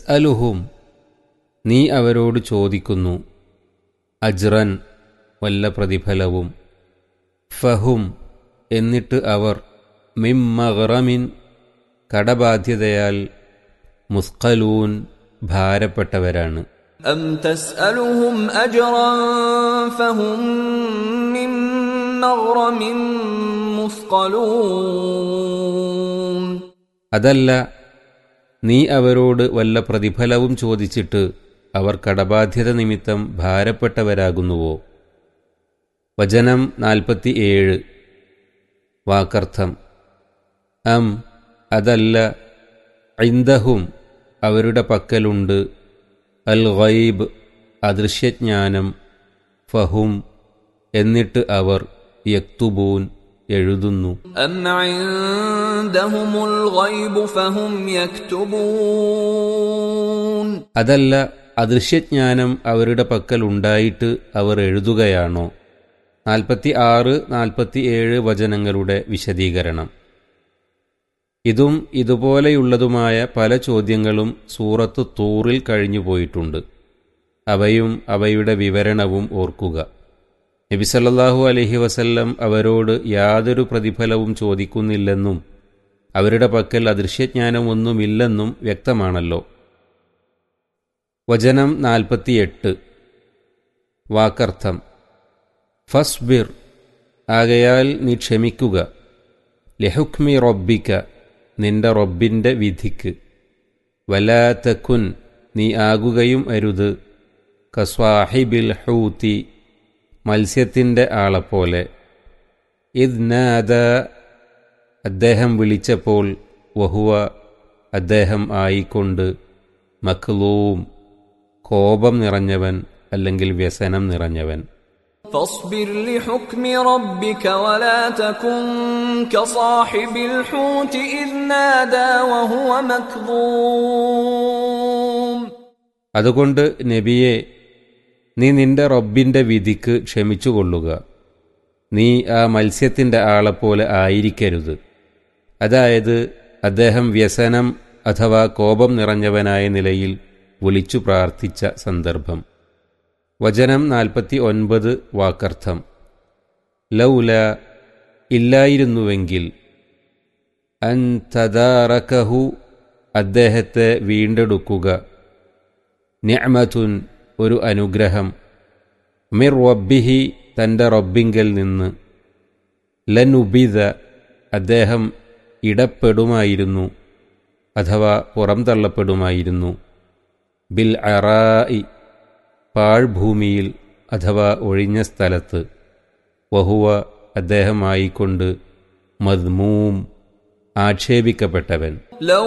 തസ്അലുഹും നീ അവരോട് ചോദിക്കുന്നു അജ്റൻ വല്ല പ്രതിഫലവും ഫഹും എന്നിട്ട് അവർ മിമ്മറമിൻ കടബാധ്യതയാൽ മുസ്കലൂൻ ഭാരപ്പെട്ടവരാണ് أم تسألهم أجرا فهم من مغرم مثقلون അതല്ല നീ അവരോട് വല്ല പ്രതിഫലവും ചോദിച്ചിട്ട് അവർ കടബാധ്യത നിമിത്തം ഭാരപ്പെട്ടവരാകുന്നുവോ വചനം നാൽപ്പത്തി ഏഴ് വാക്കർത്ഥം അം അതല്ല ഐന്ദഹും അവരുടെ പക്കലുണ്ട് അൽ ഗൈബ് അദൃശ്യജ്ഞാനം ഫഹും എന്നിട്ട് അവർ യക്തുബൂൻ എഴുതുന്നു أم عندهم الغيب فهم يكتبون അതല്ല അദൃശ്യജ്ഞാനം അവരുടെ പക്കൽ ഉണ്ടായിട്ട് അവർ എഴുതുകയാണോ നാൽപ്പത്തി ആറ് നാൽപ്പത്തി ഏഴ് വചനങ്ങളുടെ വിശദീകരണം ഇതും ഇതുപോലെയുള്ളതുമായ പല ചോദ്യങ്ങളും സൂറത്ത് തൂറിൽ കഴിഞ്ഞുപോയിട്ടുണ്ട് അവയും അവയുടെ വിവരണവും ഓർക്കുക നബിസല്ലാഹു അലഹി വസല്ലം അവരോട് യാതൊരു പ്രതിഫലവും ചോദിക്കുന്നില്ലെന്നും അവരുടെ പക്കൽ അദൃശ്യജ്ഞാനമൊന്നുമില്ലെന്നും വ്യക്തമാണല്ലോ വചനം നാൽപ്പത്തിയെട്ട് വാക്കർത്ഥം ഫസ്ബിർ ആകയാൽ നീ ക്ഷമിക്കുക ലഹുക്മി റൊബിക്ക നിന്റെ റൊബിൻ്റെ വിധിക്ക് വലാത്തക്കുൻ നീ ആകുകയും അരുത് കസ്വാഹിബിൽ ഹൂത്തി മത്സ്യത്തിൻ്റെ ആളെപ്പോലെ ഇദ് നാദ അദ്ദേഹം വിളിച്ചപ്പോൾ വഹുവ അദ്ദേഹം ആയിക്കൊണ്ട് മക്ലൂം കോപം നിറഞ്ഞവൻ അല്ലെങ്കിൽ വ്യസനം നിറഞ്ഞവൻ فاصبر لحكم ربك ولا تكن كصاحب الحوت إذ نادى وهو مكظوم അതുകൊണ്ട് നബിയെ നീ നിന്റെ റബ്ബിൻ്റെ വിധിക്ക് ക്ഷമിച്ചുകൊള്ളുക നീ ആ മത്സ്യത്തിൻ്റെ ആളെപ്പോലെ ആയിരിക്കരുത് അതായത് അദ്ദേഹം വ്യസനം അഥവാ കോപം നിറഞ്ഞവനായ നിലയിൽ വിളിച്ചു പ്രാർത്ഥിച്ച സന്ദർഭം വചനം നാൽപ്പത്തി ഒൻപത് വാക്കർത്ഥം ലൗല ഇല്ലായിരുന്നുവെങ്കിൽ അൻ തദാറക്കഹു അദ്ദേഹത്തെ വീണ്ടെടുക്കുക നിഅമതുൻ ഒരു അനുഗ്രഹം മിർ റബ്ബിഹി തൻ്റെ റബ്ബിങ്കൽ നിന്ന് ലനുബിത അദ്ദേഹം ഇടപ്പെടുമായിരുന്നു അഥവാ പുറംതള്ളപ്പെടുമായിരുന്നു ബിൽ അറായി പാഴ്ഭൂമിയിൽ അഥവാ ഒഴിഞ്ഞ സ്ഥലത്ത് വഹുവ അദ്ദേഹമായിക്കൊണ്ട് മദ്മൂം ആക്ഷേപിക്കപ്പെട്ടവൻ لو